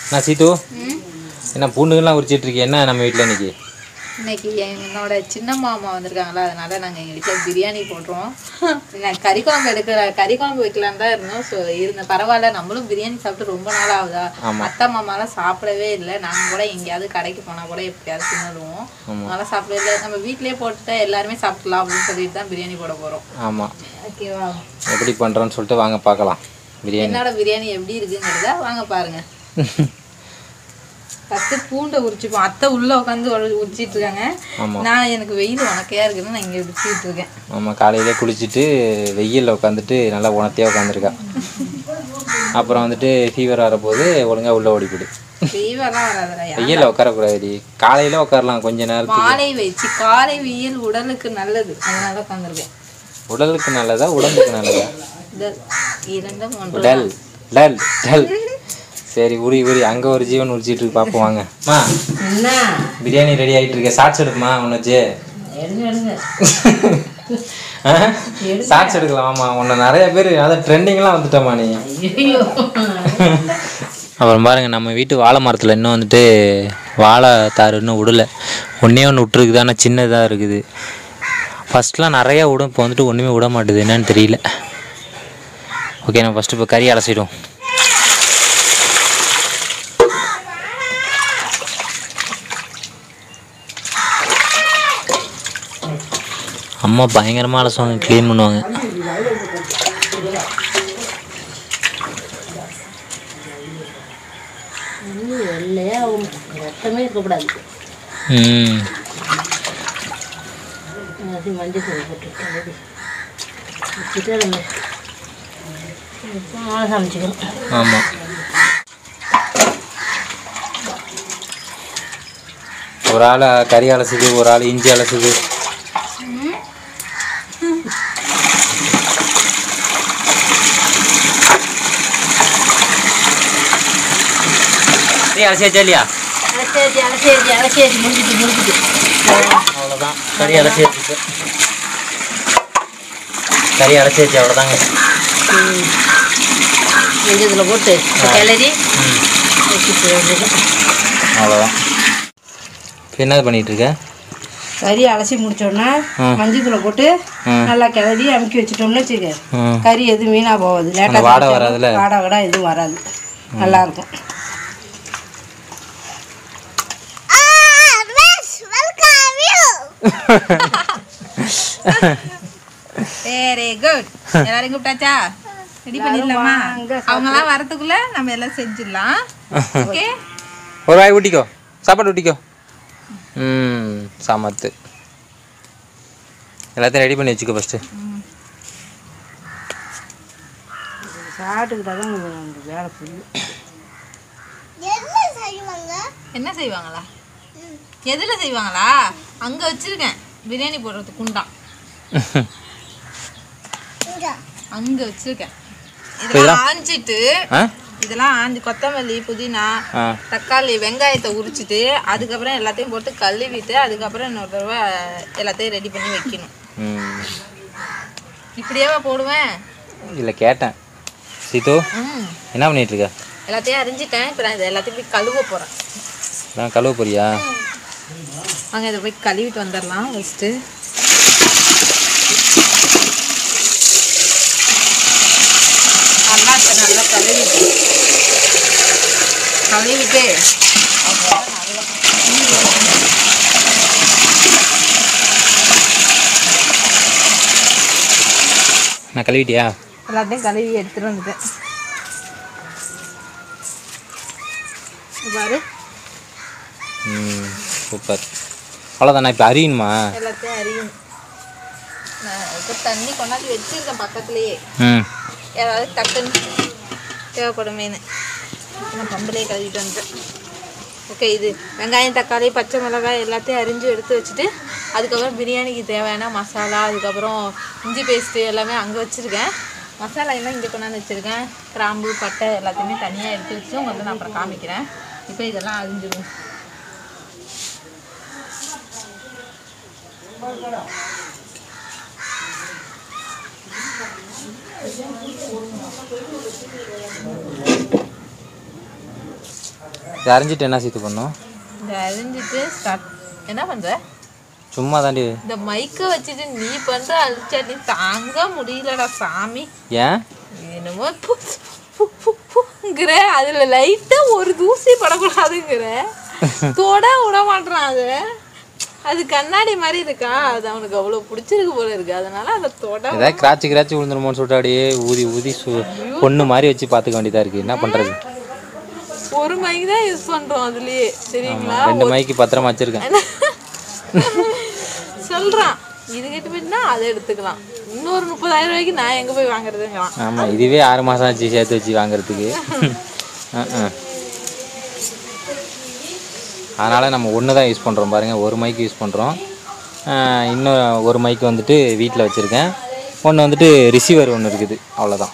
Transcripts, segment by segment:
நான் சீத்து ம் என்ன பூண்டுகள்லாம் உரிச்சிட்டு இருக்கீங்க என்ன நம்ம வீட்டில் இன்னைக்கு இன்னைக்கு என்னோட சின்ன மாமா வந்திருக்காங்களா அதனால நாங்கள் எங்கள் வீட்டில் பிரியாணி போடுறோம் நான் கறி குழம்பு எடுக்கிற கறி குழம்பு வைக்கலான்னு தான் இருந்தோம் ஸோ இருந்த பரவாயில்ல நம்மளும் பிரியாணி சாப்பிட்டு ரொம்ப நாள் ஆகுதா அத்தை மாமாலாம் சாப்பிடவே இல்லை நாங்கள் கூட எங்கேயாவது கடைக்கு போனால் கூட எப்பயாவது தின்னுடுவோம் அதனால சாப்பிடவே இல்லை நம்ம வீட்லயே போட்டுட்டா எல்லாருமே சாப்பிடலாம் அப்படின்னு சொல்லிட்டு தான் பிரியாணி போட போகிறோம் ஆமாம் ஓகேவா எப்படி பண்ணுறோன்னு சொல்லிட்டு வாங்க பார்க்கலாம் பிரியாணி என்னோட பிரியாணி எப்படி இருக்குங்கிறத வாங்க பாருங்க ஃபஸ்ட்டு பூண்டை உரிச்சுப்போம் அத்தை உள்ள உட்காந்து உரிச்சிட்டு இருக்காங்க ஆமாம் நான் எனக்கு வெயில் உனக்கையா இருக்குன்னு நான் இங்கே உரிச்சிட்டு இருக்கேன் ஆமாம் காலையிலே குளிச்சுட்டு வெயிலில் உட்காந்துட்டு நல்லா உணர்த்தியாக உட்காந்துருக்கா அப்புறம் வந்துட்டு ஃபீவர் வரப்போது ஒழுங்காக உள்ளே ஓடிப்பிடு ஃபீவர்லாம் வராதுடா வெயிலில் உட்காரக்கூடாது காலையில் உட்காரலாம் கொஞ்ச நேரத்துக்கு மாலை வச்சு காலை வெயில் உடலுக்கு நல்லது அதனால உட்காந்துருக்கேன் உடலுக்கு நல்லதா உடம்புக்கு நல்லதா இரண்டும் ஒன்று டல் டல் டல் சரி உரி உரி அங்கே ஒரு ஜீவன் உரிச்சிட்டு இருக்கு பார்ப்போம் வாங்க அம்மா என்ன பிரியாணி ரெடி ஆகிட்டு இருக்க ஷார்ட்ஸ் எடுக்குமா உன்னை வச்சு எடுங்க எடுங்க ஷார்ட்ஸ் எடுக்கலாம் ஆமா உன்னை நிறைய பேர் அதான் ட்ரெண்டிங்லாம் வந்துட்டோமா நீ ஐயோ அப்புறம் பாருங்க நம்ம வீட்டு வாழை மரத்தில் இன்னும் வந்துட்டு வாழை தார் இன்னும் விடல ஒன்றே ஒன்று விட்டுருக்குது ஆனால் சின்னதாக இருக்குது ஃபஸ்ட்லாம் நிறையா விடும் இப்போ வந்துட்டு ஒன்றுமே விட மாட்டுது என்னன்னு தெரியல ஓகே நம்ம ஃபஸ்ட்டு இப்போ கறி அலசிடும் அம்மா பயங்கரமாக அலசுவாங்க க்ளீன் பண்ணுவாங்க இன்னும் வெள்ளையா ஆகும் ரத்தமே இருக்கக்கூடாது ம் அது மஞ்சள் தூள் போட்டுட்டு வச்சுட்டு நம்ம நாளை சமைச்சிக்கணும் ஆமாம் ஒரு ஆள் கறி அலசுது ஒரு ஆள் இஞ்சி அலசுது கறி அலசியாச்சா இல்லையா அலசேரி அலசேரி அலசேரி முடிஞ்சிட்டு முடிஞ்சிட்டு அவ்வளோதான் கறி அலசியாச்சு கறி அலசியாச்சு அவ்வளோதாங்க மஞ்சள் தூளை போட்டு கிளறி ம் வச்சுட்டு வேண்டியது அவ்வளோதான் இப்போ என்ன பண்ணிட்டு இருக்க கறி அலசி முடிச்சோடனே ம். மஞ்சள் தூளை போட்டு ம். நல்லா கிளறி அமுக்கி வச்சுட்டோம்னு வச்சுக்க ம் கறி எதுவும் வீணாக போகாது அந்த லேட்டாக வாடை வராதுல்ல? வாடை வாடை எதுவும் வராது நல்லா இருக்கும் வெரி குட் எல்லாரும் கூப்பிட்டாச்சா ரெடி பண்ணிடலாமா அவங்கலாம் வரதுக்குள்ள நம்ம எல்லாம் செஞ்சிடலாம் ஓகே ஒரு வாய் ஊட்டிக்கோ சாப்பாடு ஊட்டிக்கோ ம் சமத்து எல்லாத்தையும் ரெடி பண்ணி வச்சுக்கோ ஃபஸ்ட்டு சாப்பிட்டுக்கிட்டா தான் அந்த வேலை புரியும் என்ன செய்வாங்களா எதுல செய்வாங்களா அங்க வச்சிருக்கேன் பிரியாணி போடுறதுக்கு குண்டான் அங்க வச்சிருக்கேன் இதெல்லாம் ஆஞ்சிட்டு ஆ இதெல்லாம் ஆஞ்சி கொத்தமல்லி புதினா ஆ தக்காளி வெங்காயத்தை உரிச்சிட்டு அதுக்கப்புறம் எல்லாத்தையும் போட்டு கழுவிட்டு அதுக்கப்புறம் இன்னொரு தடவை எல்லாத்தையும் ரெடி பண்ணி வைக்கணும் ம் இப்படியேவா போடுவேன் இல்லை கேட்டேன் சீத்து ம் என்ன பண்ணிட்டு இருக்க எல்லாத்தையும் அரிஞ்சிட்டேன் இப்போ நான் இதை எல்லாத்தையும் போய் கழுவ போகிறேன் நான் கழுவ போறியா வாங்க இதை போய் கழுவிட்டு வந்துடலாம் ஃபஸ்ட்டு நல்லா இப்போ நல்லா கழுவிட்டு கழுவிட்டு நான் கழுவிட்டியா எல்லாத்தையும் கழுவி எடுத்துட்டு வந்துட்டேன் இங்க பாரு ம் சூப்பர் அவ்வளோதானா இப்போ அறியணுமா எல்லாத்தையும் அறியும் நான் இப்போ தண்ணி கொண்டாந்து வச்சிருக்கேன் பக்கத்துலேயே ம் ஏதாவது டக்குன்னு தேவைப்படுமேனு நான் பம்பிலேயே கழுவிட்டு வந்துட்டேன் ஓகே இது வெங்காயம் தக்காளி பச்சை மிளகாய் எல்லாத்தையும் அரிஞ்சு எடுத்து வச்சுட்டு அதுக்கப்புறம் பிரியாணிக்கு தேவையான மசாலா அதுக்கப்புறம் இஞ்சி பேஸ்ட்டு எல்லாமே அங்கே வச்சுருக்கேன் மசாலா எல்லாம் இங்கே கொண்டாந்து வச்சுருக்கேன் கிராம்பு பட்டை எல்லாத்தையுமே தனியாக எடுத்து வச்சு உங்களுக்கு நான் அப்புறம் காமிக்கிறேன் இப்போ இதெல்லாம் அரிஞ்சிடும் இதை அரைஞ்சிட்டு என்ன சீத்து பண்ணும் இதை அரிஞ்சிட்டு ஸ்டார்ட் என்ன பண்ற சும்மா தாண்டி இந்த மைக்கை வச்சுட்டு நீ பண்ற அழிச்சாட்டி தாங்க முடியலடா சாமி ஏன் என்னமோ பு- பு- பு- புங்கிற அதுல லைட்டா ஒரு தூசி படக்கூடாதுங்கிற தொட விட மாட்டான் அது அது கண்ணாடி மாதிரி இருக்கா அது அவனுக்கு அவ்வளவு பிடிச்சிருக்கு போல இருக்கு அதனால அதை தொட ஏதாவது கிராச்சி கிராச்சி விழுந்துருமோன்னு சொல்லிட்டு அப்படியே ஊதி ஊதி சு பொண்ணு மாதிரி வச்சு பார்த்துக்க வேண்டியதாக இருக்குது என்ன பண்ணுறது ஒரு மைக் தான் யூஸ் பண்றோம் அதுலயே சரிங்களா ரெண்டு மைக்கு பத்திரமா வச்சுருக்கேன் சொல்றான் இது கிட்ட போயிட்டுனா அதை எடுத்துக்கலாம் இன்னொரு முப்பதாயிரம் ரூபாய்க்கு நான் எங்க போய் வாங்குறதுங்களாம் ஆமாம் இதுவே ஆறு மாதம் ஆச்சு சேர்த்து வச்சு வாங்குறதுக்கு அதனால் நம்ம ஒன்று தான் யூஸ் பண்ணுறோம் பாருங்கள் ஒரு மைக் யூஸ் பண்ணுறோம் இன்னும் ஒரு மைக் வந்துட்டு வீட்டில் வச்சுருக்கேன் ஒன்று வந்துட்டு ரிசீவர் ஒன்று இருக்குது அவ்வளோதான்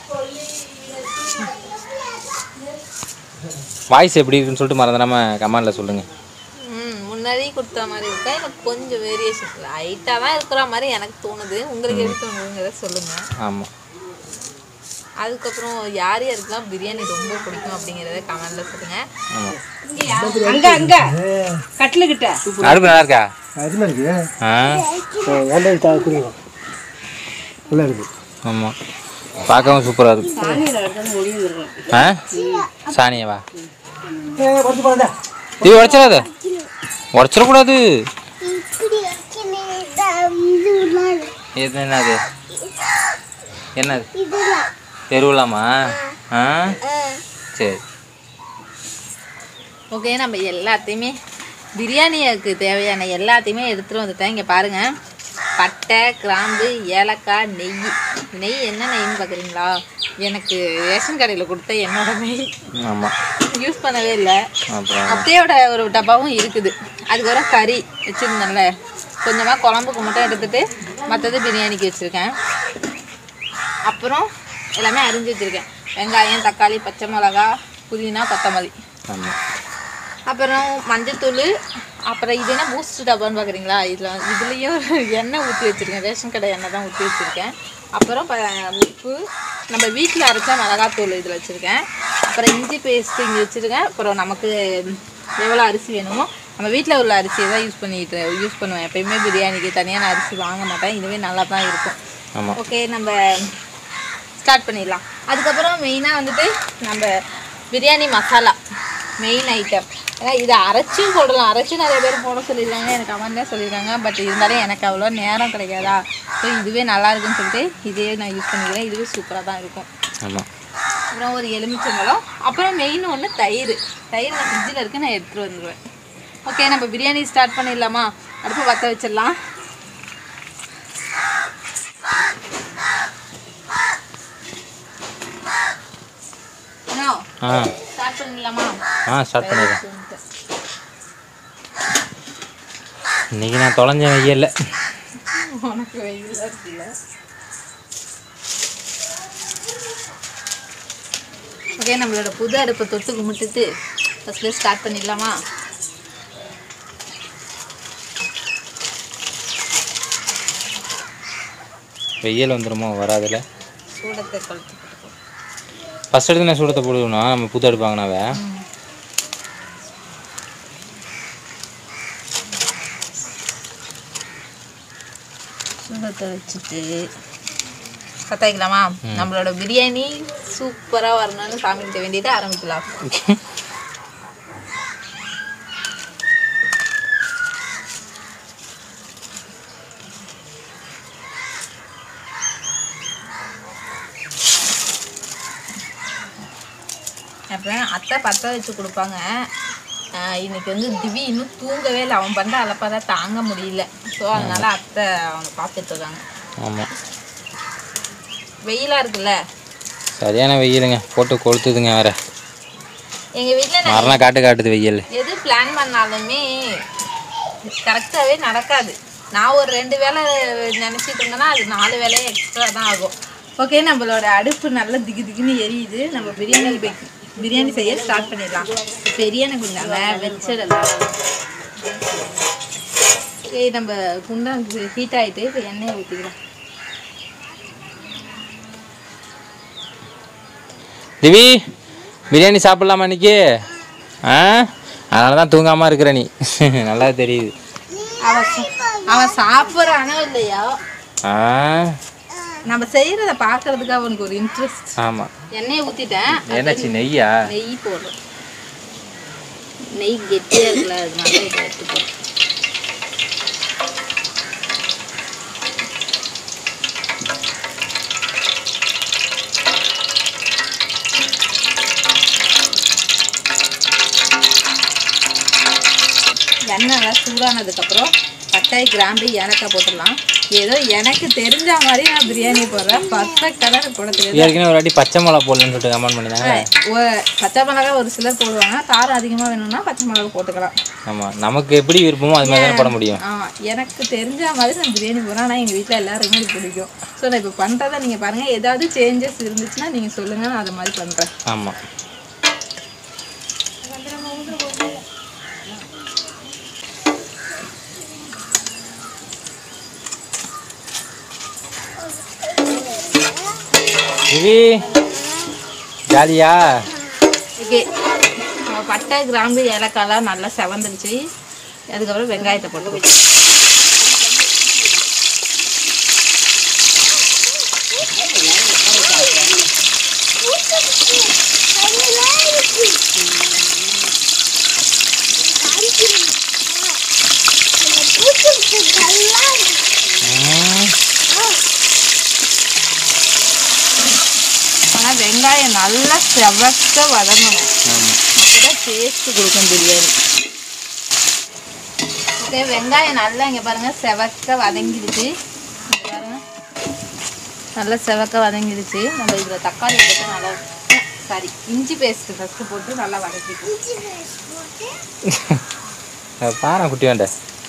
வாய்ஸ் எப்படி இருக்குன்னு சொல்லிட்டு மறந்துடாம கமெண்டில் சொல்லுங்கள் ம் முன்னாடி கொடுத்த மாதிரி இருக்கா எனக்கு கொஞ்சம் வேரியேஷன் லைட்டாக தான் இருக்கிற மாதிரி எனக்கு தோணுது உங்களுக்கு எப்படி தோணுதுங்கிறத சொல்லுங்க ஆமாம் அதுக்கப்புறம் யார் யாருக்கெல்லாம் பிரியாணி ரொம்ப பிடிக்கும் அப்படிங்கிறத கமெண்ட்ல சொல்லுங்க ஆமாம் அங்க அங்க கட்டிலுக்கிட்ட அடுப்பு நல்லா இருக்கா அருமை இருக்கு ஆ ஏன்டா தா குடிங்க நல்லா இருக்கு ஆமாம் பார்க்கவும் சூப்பராக இருக்கு சாணியில் எடுத்தாலும் ஒளிவு ஆ சாணியவா பத்து பாருங்க இது உடச்சிடாத உடச்சிடக்கூடாது இது என்னது என்னது தெருவலாமா ஆ சரி ஓகே நம்ம எல்லாத்தையுமே பிரியாணிக்கு தேவையான எல்லாத்தையுமே எடுத்துகிட்டு வந்துட்டேன் இங்கே பாருங்கள் பட்டை கிராம்பு ஏலக்காய் நெய் நெய் என்ன நெய்ன்னு பார்க்குறீங்களா எனக்கு ரேஷன் கடையில் கொடுத்த என்னோட நெய் ஆமாம் யூஸ் பண்ணவே இல்லை அப்புறம் அத்தையோட ஒரு டப்பாவும் இருக்குது அதுக்கப்புறம் கறி வச்சுருந்தேன்ல கொஞ்சமாக குழம்புக்கு மட்டும் எடுத்துட்டு மற்றது பிரியாணிக்கு வச்சுருக்கேன் அப்புறம் எல்லாமே அரிஞ்சு வச்சுருக்கேன் வெங்காயம் தக்காளி பச்சை மிளகா புதினா கொத்தமல்லி ஆமாம் அப்புறம் மஞ்சத்தூள் அப்புறம் இது என்ன பூஸ்ட் டப்பான்னு பார்க்குறீங்களா இதில் இதுலேயும் எண்ணெய் ஊற்றி வச்சுருக்கேன் ரேஷன் கடை எண்ணெய் தான் ஊற்றி வச்சுருக்கேன் அப்புறம் ப உப்பு நம்ம வீட்டில் அரைச்ச மிளகாத்தூள் இதில் வச்சுருக்கேன் அப்புறம் இஞ்சி பேஸ்ட் இங்கே வச்சுருக்கேன் அப்புறம் நமக்கு எவ்வளோ அரிசி வேணுமோ நம்ம வீட்டில் உள்ள அரிசியை தான் யூஸ் பண்ணிட்டு யூஸ் பண்ணுவேன் எப்பயுமே பிரியாணிக்கு தனியாக நான் அரிசி வாங்க மாட்டேன் இதுவே நல்லா தான் இருக்கும் ஆமாம் ஓகே நம்ம ஸ்டார்ட் பண்ணிடலாம் அதுக்கப்புறம் மெயினாக வந்துட்டு நம்ம பிரியாணி மசாலா மெயின் ஐட்டம் ஏன்னா இதை அரைச்சும் போடலாம் அரைச்சும் நிறைய பேர் போட சொல்லியிருக்காங்க எனக்கு கமெண்ட்லேயே சொல்லியிருக்காங்க பட் இருந்தாலும் எனக்கு அவ்வளோ நேரம் கிடைக்காதா ஸோ இதுவே நல்லா இருக்குன்னு சொல்லிட்டு இதே நான் யூஸ் பண்ணிக்கிறேன் இதுவே சூப்பராக தான் இருக்கும் ஆமாம் அப்புறம் ஒரு எலுமிச்சம்பழம் அப்புறம் மெயின் ஒன்று தயிர் தயிர் நான் ஃப்ரிட்ஜில் இருக்கு நான் எடுத்துகிட்டு வந்துடுவேன் ஓகே நம்ம பிரியாணி ஸ்டார்ட் பண்ணிடலாமா அடுப்பு பற்ற வச்சிடலாம் என்ன ஆ ஸ்டார்ட் பண்ணிடலாமா ஆ ஸ்டார்ட் பண்ணிடுறேன் இன்னைக்கு நான் தொலைஞ்ச வெயில்ல உனக்கு வெயிலாக இருக்குல்ல ஓகே நம்மளோட புது அடுப்பை தொட்டு கும்பிட்டுட்டு ஃபஸ்ட்லேயே ஸ்டார்ட் பண்ணிடலாமா வெயில் வந்துருமோ வராதுல சூடத்தை கொளுத்து ஃபஸ்ட் எடுத்து நான் சூடத்தை போடுவேனா நம்ம புது அடுப்பு வாங்கினாவே சூடத்தை வச்சுட்டு பற்ற வைக்கலாமா நம்மளோட பிரியாணி சூப்பராக வரணும்னு சாமி கிட்ட வேண்டியது ஆரம்பிக்கலாம் அப்புறம் அத்தை பற்ற வச்சு கொடுப்பாங்க ஆஹ் இன்னைக்கு வந்து திவி இன்னும் தூங்கவே இல்லை அவன் பண்ணுற அலப்பாத தாங்க முடியல ஸோ அதனால அத்தை அவனை பார்த்துட்டு இருக்காங்க ஆமாம் வெயிலாக இருக்குல்ல சரியான வெயிலுங்க போட்டு கொளுத்துதுங்க வேற எங்கள் வீட்டில் நான் மரண காட்டு காட்டுது வெயில் எது பிளான் பண்ணாலுமே கரெக்டாகவே நடக்காது நான் ஒரு ரெண்டு வேளை நினச்சிட்டு இருந்தேன்னா அது நாலு வேலையே எக்ஸ்ட்ரா தான் ஆகும் ஓகே நம்மளோட அடுப்பு நல்லா திகு திகுன்னு எரியுது நம்ம பிரியாணி பே- பிரியாணி செய்ய ஸ்டார்ட் பண்ணிடலாம் பெரியாணி குண்டாங்க வச்சிடலாம் ஓகே நம்ம குண்டான் ஹீட் ஆகிட்டு இப்போ எண்ணெயை ஊற்றிக்கலாம் திவி பிரியாணி சாப்பிட்லாமா இன்னைக்கு ஆ அதனால தான் தூங்காமல் இருக்கிற நீ நல்லா தெரியுது அவன் சா- அவன் சாப்பிட்றானோ இல்லையோ ஆ நம்ம செய்யறத பார்க்கறதுக்கு அவனுக்கு ஒரு இன்ட்ரெஸ்ட் ஆமாம் எண்ணெயை ஊற்றிட்டேன் என்னாச்சு நெய்யா நெய் போடுறோம் நெய் கெட்டியாக இருக்குல்ல அதனால இதை எடுத்து போடுறோம் எண்ணெய் நல்லா சூடானதுக்கப்புறம் பட்டாய் கிராம்பு ஏலக்காய் போட்டுடலாம் ஏதோ எனக்கு தெரிஞ்ச மாதிரி நான் பிரியாணி போடுறேன் பர்ஃபெக்டாக தான் போட தெரியாது ஏற்கனவே ஒரு வாட்டி பச்சை மிளகா போடலன்னு சொல்லிட்டு கமெண்ட் பண்ணியிருந்தாங்க ஒ- பச்சை மிளகாய் ஒரு சிலர் போடுவாங்க காரம் அதிகமாக வேணும்னா பச்சை மிளகாய் போட்டுக்கலாம் ஆமாம் நமக்கு எப்படி விருப்பமோ அது மாதிரி தானே போட முடியும் ஆ எனக்கு தெரிஞ்ச மாதிரி நான் பிரியாணி போடுறேன் ஆனால் எங்கள் வீட்டில் எல்லாருக்குமே இது பிடிக்கும் ஸோ நான் இப்போ பண்ணுறதை நீங்கள் பாருங்கள் ஏதாவது சேஞ்சஸ் இருந்துச்சுன்னா நீங்கள் சொல்லுங்கள் நான் அதை மாதிரி பண்ணுறேன் ஆமாம் திவி ஜாலியா ஓகே நம்ம பட்டை கிராம்பு ஏலக்காய்லாம் நல்லா செவந்துடுச்சு அதுக்கப்புறம் வெங்காயத்தை போட்டு ம், ஆனால் வெங்காயம் நல்லா செவக்க வதங்கணும் ஆமா. அப்பதான் டேஸ்ட் கொடுக்கும் பிரியாணி ஓகே வெங்காயம் நல்லா இங்கே பாருங்க செவக்க வதங்கிடுச்சு இங்க பாருங்க நல்லா செவக்க வதங்கிடுச்சு நம்ம இதில் தக்காளி போட்டு நல்லா சாரி இஞ்சி பேஸ்ட் ஃபஸ்ட்டு போட்டு நல்லா வதக்கிட்டு அஹ் பாரேன் குட்டி வேண்ட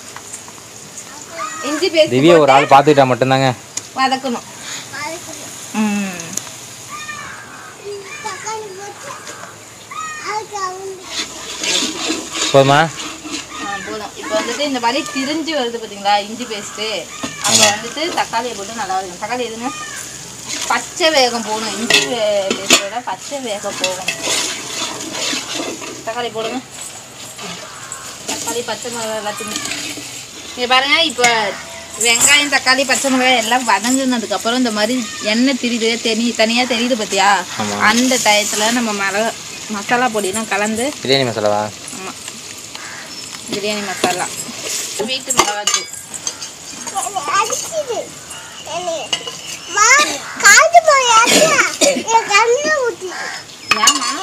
இஞ்சி பேஸ்ட் திவ்யா ஒரு ஆள் பார்த்துக்கிட்டா மட்டும்தாங்க வதக்கணும் ம் போதுமா ஆ, போதும் இப்போ வந்துட்டு இந்த மாதிரி திரிஞ்சு வருது பார்த்தீங்களா இஞ்சி பேஸ்ட்டு அப்போ வந்துட்டு தக்காளியை போட்டு நல்லா வதக்கணும் தக்காளி எதுங்க பச்சை வேகம் போகணும் இஞ்சி பேஸ்ட்டோட பச்சை வேகம் போகணும் தக்காளி போடுங்க தக்காளி பச்சை மிளகாய் எல்லாத்தையுமே இங்கே பாருங்க இப்போ வெங்காயம் தக்காளி பச்சை மிளகாய் எல்லாம் வதங்கினதுக்கப்புறம் இந்த மாதிரி எண்ணெய் திரியுது தனி தனியாக தெரியுது பார்த்தியா ஆமா. அந்த டயத்தில் நம்ம மிளகா மசாலா பொடியெல்லாம் கலந்து பிரியாணி மசாலாவா ஆமாம் பிரியாணி மசாலா வீட்டு மிளகாத்தூள் ஏமா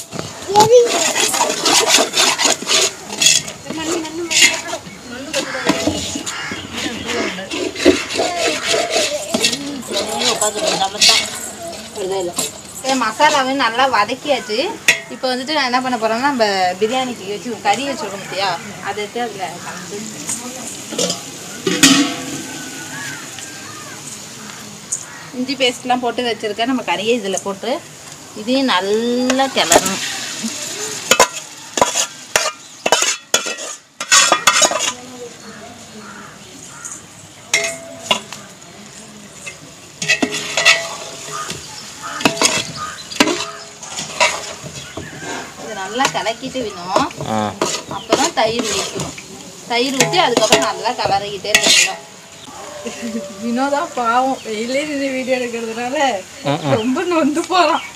மசாலாவை நல்லா வதக்கியாச்சு இப்போ வந்துட்டு நான் என்ன பண்ண போறேன்னா நம்ம பிரியாணிக்கு வச்சு கறி வச்சுருக்கோம் பார்த்தியா அதை எடுத்து அதில் கலந்து இஞ்சி பேஸ்ட்லாம் போட்டு வச்சுருக்கேன் நம்ம கறியை இதில் போட்டு இதையும் நல்லா கிளறணும் இது நல்லா கலக்கிட்டு வேணும் ஆ அப்புறம் தயிர் ஊற்றணும் தயிர் ஊற்றி அதுக்கப்புறம் நல்லா கலரிக்கிட்டே இருக்கணும் வினோதா பாவம் வெயிலே நின்று வீடியோ எடுக்கிறதுனால ம், ம். ரொம்ப நொந்து போகிறான்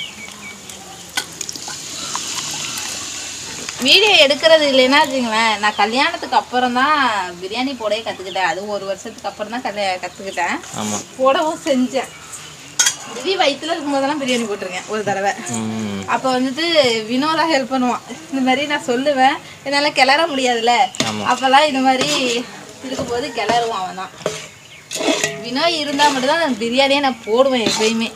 வீடியோ எடுக்கிறது இல்லைன்னா வச்சுங்களேன் நான் கல்யாணத்துக்கு அப்புறம் தான் பிரியாணி போடவே கற்றுக்கிட்டேன் அதுவும் ஒரு வருஷத்துக்கு அப்புறம் தான் கல்யா கற்றுக்கிட்டேன் ஆமாம் போடவும் செஞ்சேன் திடீ வயிற்றுல இருக்கும்போதெல்லாம் பிரியாணி போட்டிருக்கேன் ஒரு தடவை ம் அப்போ வந்துட்டு வினோதா ஹெல்ப் பண்ணுவான் இந்த மாதிரி நான் சொல்லுவேன் என்னால் கிளற முடியாதுல்ல ஆமா. அப்போல்லாம் இந்த மாதிரி இருக்கும்போது கிளறுவான் அவன் தான் வினோ இருந்தால் மட்டும்தான் நான் பிரியாணியே நான் போடுவேன் எப்பயுமே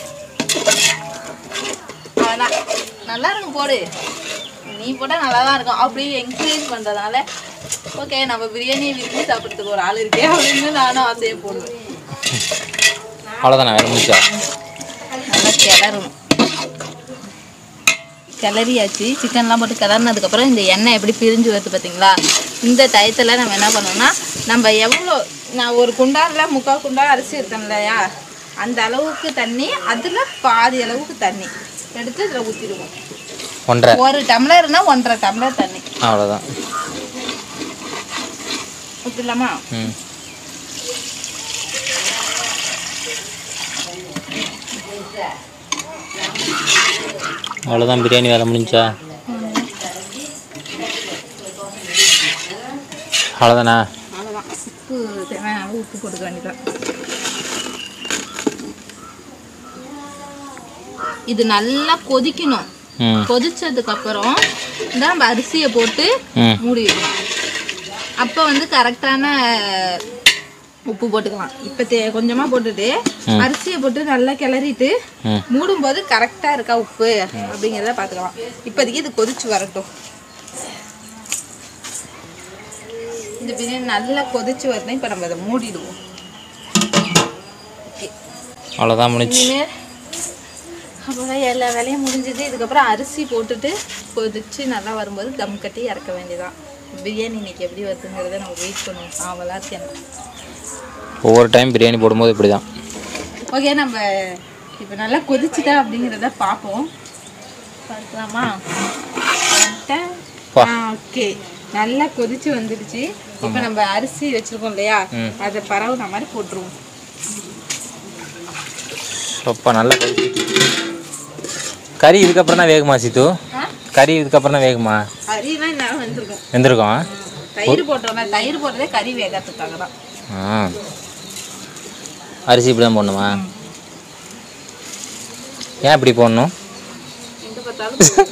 அவன்தான் நல்லா இருக்கும் போடு நீ போட்டால் நல்லா தான் இருக்கும் அப்படி என்கரேஜ் பண்ணுறதுனால ஓகே நம்ம பிரியாணியை விரும்பி சாப்பிட்றதுக்கு ஒரு ஆள் இருக்கே அப்படின்னு நானும் ஆசையை போடுவேன் அவ்வளோதானே வேறு முடிச்சா நல்லா கிளறணும் கிளறியாச்சு சிக்கன்லாம் போட்டு கிளறினதுக்கப்புறம் இந்த எண்ணெய் எப்படி பிரிஞ்சு வருது பார்த்தீங்களா இந்த டயத்தில் நம்ம என்ன பண்ணோம்னா நம்ம எவ்வளோ நான் ஒரு குண்டானில் முக்கால் குண்டா அரிசி எடுத்தேன் இல்லையா அந்த அளவுக்கு தண்ணி அதில் பாதி அளவுக்கு தண்ணி எடுத்து இதில் ஊற்றிடுவோம் ஒன்றரை ஒரு டம்ளர்னா ஒன்றரை டம்ளர் தண்ணி அவ்வளோதான் ஊற்றிடலாமா ம் அவ்வளோதான் பிரியாணி வேலை முடிஞ்சா அவ்வளோதானா அவ்வளோதான் உப்பு தேவையான அளவு உப்பு போட்டுக்க வேண்டியதான் இது நல்லா கொதிக்கணும் ம் கொதிச்சதுக்கு அப்புறம் தான் நம்ம அரிசியை போட்டு ம் மூடி வைக்கணும் அப்போ வந்து கரெக்டான உப்பு போட்டுக்கலாம் இப்போ தே கொஞ்சமாக போட்டுட்டு அரிசியை போட்டு நல்லா கிளறிட்டு ம். மூடும்போது கரெக்டாக இருக்கா உப்பு அப்படிங்கிறத பார்த்துக்கலாம் இப்போதைக்கு இது கொதிச்சு வரட்டும் இந்த பிரியாணி நல்லா கொதிச்சு வரணும் இப்போ நம்ம அதை மூடிடுவோம் ஓகே அவ்வளோதான் முடிஞ்சு இனிமேல் அவ்வளோதான் எல்லா வேலையும் முடிஞ்சது இதுக்கப்புறம் அரிசி போட்டுட்டு கொதிச்சு நல்லா வரும்போது தம் கட்டி இறக்க வேண்டியதான் பிரியாணி இன்னைக்கு எப்படி வருதுங்கிறத நம்ம வெயிட் பண்ணுவோம் ஆவலாக இருக்கேன் ஒவ்வொரு டைம் பிரியாணி போடும்போது இப்படி தான் ஓகே நம்ம இப்போ நல்லா கொதிச்சுட்டா அப்படிங்கிறத பார்ப்போம் பார்க்கலாமா பா. ஓகே நல்லா கொதிச்சு வந்துடுச்சு இப்போ நம்ம அரிசி வச்சிருக்கோம் இல்லையா அதை பரவுன மாதிரி போட்டுருவோம் ரொம்ப நல்லா கொதிச்சு கறி இதுக்கப்புறம் தான் வேகுமா சீத்து ஆ? கறி இதுக்கப்புறம் தான் வேகுமா அரியெல்லாம் இந்நேரம் வந்துருக்கும் வெந்திருக்கோம் தயிர் போட்டோம்ல தயிர் போட்டதே கறி வேகத்துக்காக தான் ஆ அரிசி இப்படி தான் போடணுமா ஏன் இப்படி போடணும் எங்க பார்த்தாலும்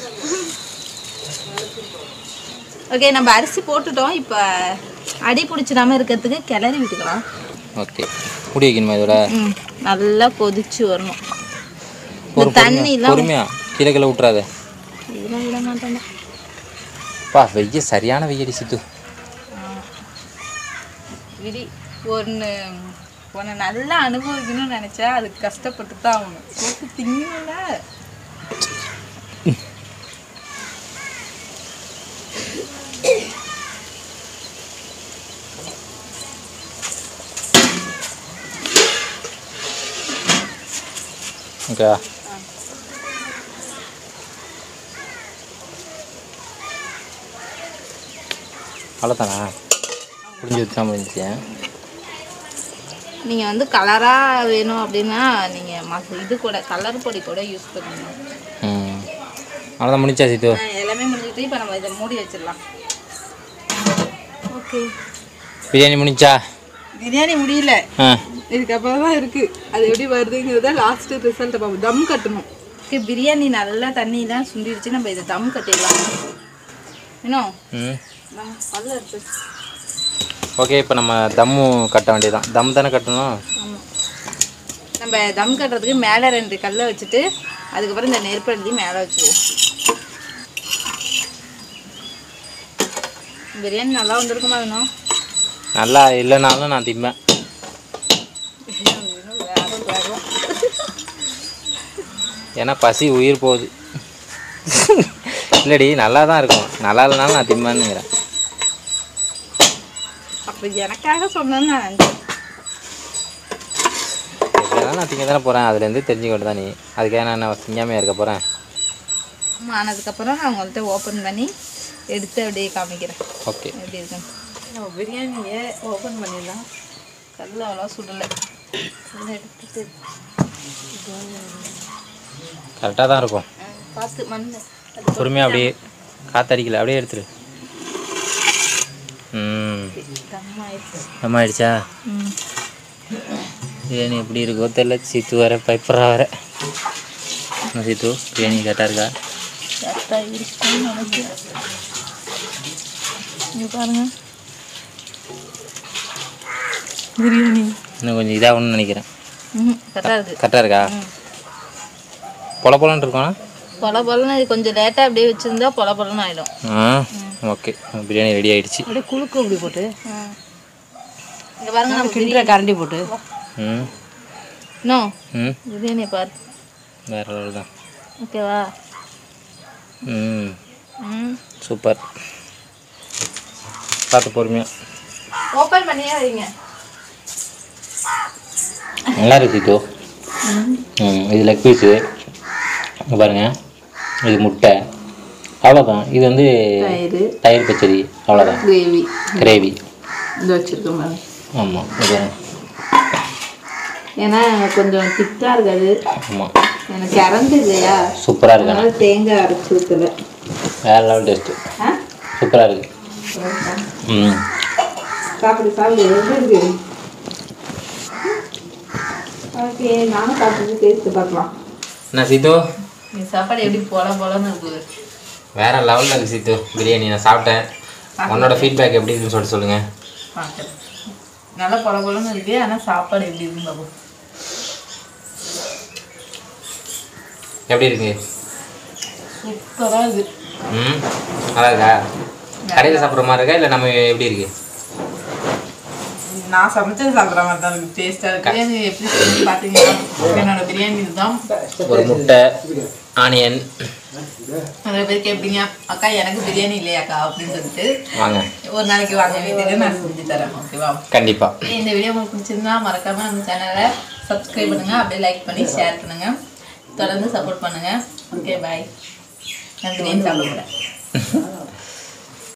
ஓகே நம்ம அரிசி போட்டுட்டோம் இப்போ அடி பிடிச்சிடாம இருக்கிறதுக்கு கிளறி விட்டுக்கலாம் ஓகே முடி வைக்கணுமா இதோட ம் நல்லா கொதிச்சு வரணும் ஒரு இந்த தண்ணிலாம் பொறுமையா கீழே கீழே விட்றாத இதெல்லாம் விட மாட்டேன்டா பா வெய்ய சரியான வெய்யடி சித்து விடி ஒன்று உன்னை நல்லா அனுபவிக்கணும்னு நினச்சா அதுக்கு கஷ்டப்பட்டு தான் ஆகணும் போட்டு திங்கல ஓகே அவ்வளோதானா புரிஞ்சு வச்சா முடிஞ்சிச்சு நீங்கள் வந்து கலராக வேணும் அப்படின்னா நீங்கள் மச இது கூட கலர் பொடி கூட யூஸ் பண்ணுங்க ம் அவ்வளோதான் முடிச்சா சித்து எல்லாமே முடிஞ்சுட்டு இப்போ நம்ம இதை மூடி வச்சிடலாம் ஓகே பிரியாணி முடிஞ்சா பிரியாணி முடியல ஆ இதுக்கப்புறம் தான் இருக்குது அது எப்படி வருதுங்கிறத லாஸ்ட்டு ரிசல்ட்டை பார்ப்போம் தம் கட்டணும் ஓகே பிரியாணி நல்லா தண்ணியெலாம் சுண்டிடுச்சு நம்ம இதை தம் கட்டிடலாம் இன்னும் ம் நம்ம பல்ல இருக்கு ஓகே இப்போ நம்ம தம்மு கட்ட வேண்டியதுதான் தம் தானே கட்டணும் ஆமாம் நம்ம தம் கட்டுறதுக்கு மேலே ரெண்டு கல்லை வச்சுட்டு அதுக்கப்புறம் இந்த நெருப்பள்ளி மேலே வச்சுருவோம் பிரியாணி நல்லா வந்திருக்குமா வேணும் நல்லா இல்லைனாலும் நான் திம்பேன் வேற வேகம் ஏன்னா பசி உயிர் போகுது இல்லடி நல்லா தான் இருக்கும் நல்லா இல்லைனாலும் நான் திம்பேன்னுங்கிறேன் அப்போ எனக்காக சொன்னேன்னு நான் நினச்சேன் எப்படினாலும் நான் திங்க தானே போகிறேன் அதுலேருந்து தெரிஞ்சுக்கிட்டு தான் நீ அதுக்காக நான் என்ன திங்காமையாக இருக்க போகிறேன் ஆமாம் ஆனதுக்கப்புறம் நான் உங்கள்கிட்ட ஓப்பன் பண்ணி எடுத்து அப்படியே காமிக்கிறேன் ஓகே எப்படி இருக்குன்னு நம்ம பிரியாணியை ஓப்பன் பண்ணிடலாம் கல் அவ்வளோ சுடலை கல்லை எடுத்துட்டு கரெக்டாக தான் இருக்கும் ஆ, பார்த்து மண் அது பொறுமையாக அப்படியே காத்தடிக்கல அப்படியே எடுத்துரு ம் தம் ஆயிடுச்சு நம்ம ஆயிடுச்சா ம் பிரியாணி எப்படி இருக்கோ தெரியல சீத்து வர பைப்பரா வர என்ன சீத்து பிரியாணி கரெக்டாக இருக்கா கரெக்டாக இருக்குன்னு நினைக்கிறேன் இங்கே பாருங்க பிரியாணி இன்னும் கொஞ்சம் இதாகணும்னு நினைக்கிறேன் ம் கரெக்டாக இருக்குது கரெக்டாக இருக்கா பொல பொலன்னு இருக்கும் பொல பொலன்னு இது கொஞ்சம் லேட்டாக அப்படியே வச்சுருந்தா பொல பொலன்னு ஆகிடும் ஆ ஓகே பிரியாணி ரெடி ஆயிடுச்சு அப்படியே குலுக்கு இப்படி போட்டு இங்கே பாருங்க நம்ம கிண்டுற கரண்டி போட்டு ம் இன்னும் ம் பிரியாணியை பாரு வேற ஒரு தான் ஓகேவா ம் ம் சூப்பர் பார்த்து பொறுமையாக ஓப்பன் பண்ணியே வைங்க நல்லா இருக்கு சீத்து ம் இது லெக் பீஸு பாருங்க இது முட்டை அவ்வளோதான் இது வந்து தயிர் தயிர் பச்சடி அவ்வளோதான் கிரேவி கிரேவி இந்த வச்சுருக்கோம் பாருங்க ஆமாம் இது ஏன்னா கொஞ்சம் திக்காக இருக்காது ஆமாம் எனக்கு இறந்து இல்லையா சூப்பராக இருக்கு அதனால தேங்காய் அரைச்சி ஊற்றல வேறு லெவல் டேஸ்ட்டு ஆ சூப்பராக இருக்கு ம் சாப்பிடு சாப்பிடு எப்படி இருக்கு ஓகே நானும் சாப்பிட்டு டேஸ்ட் பார்க்கலாம் என்ன சீத்து நீ சாப்பாடு எப்படி போல போலன்னு இருக்குது வேற லெவலில் இருக்கு சீத்து பிரியாணி நான் சாப்பிட்டேன் உன்னோட ஃபீட்பேக் எப்படி இருக்குன்னு சொல்லிட்டு சொல்லுங்கள் பார்க்குறேன் நல்லா பொல பொலன்னு இருக்கு ஆனால் சாப்பாடு எப்படி இருக்குன்னு பார்ப்போம் எப்படி இருக்கு சூப்பராக இருக்கு ம் நல்லா இருக்கா கடையில் சாப்பிட்ற மாதிரி இருக்கா இல்லை நம்ம எப்படி இருக்கு நான் சமைச்சது சாப்பிட்ற மாதிரி தான் இருக்கு டேஸ்ட்டாக இருக்கு பிரியாணி எப்படி செஞ்சு பார்த்தீங்கன்னா என்னோட பிரியாணி இதுதான் ஒரு முட்டை ஆனியன் நிறைய பேர் கேட்பீங்க அக்கா எனக்கு பிரியாணி இல்லையாக்கா அப்படின்னு சொல்லிட்டு வாங்க ஒரு நாளைக்கு வாங்க வீட்டுக்கு நான் செஞ்சு தரேன் ஓகேவா கண்டிப்பாக இந்த வீடியோ உங்களுக்கு பிடிச்சிருந்தா மறக்காம நம்ம சேனலை சப்ஸ்கிரைப் பண்ணுங்க அப்படியே லைக் பண்ணி ஷேர் பண்ணுங்க தொடர்ந்து சப்போர்ட் பண்ணுங்க ஓகே பாய் நான் பிரியாணி சாப்பிட போகிறேன்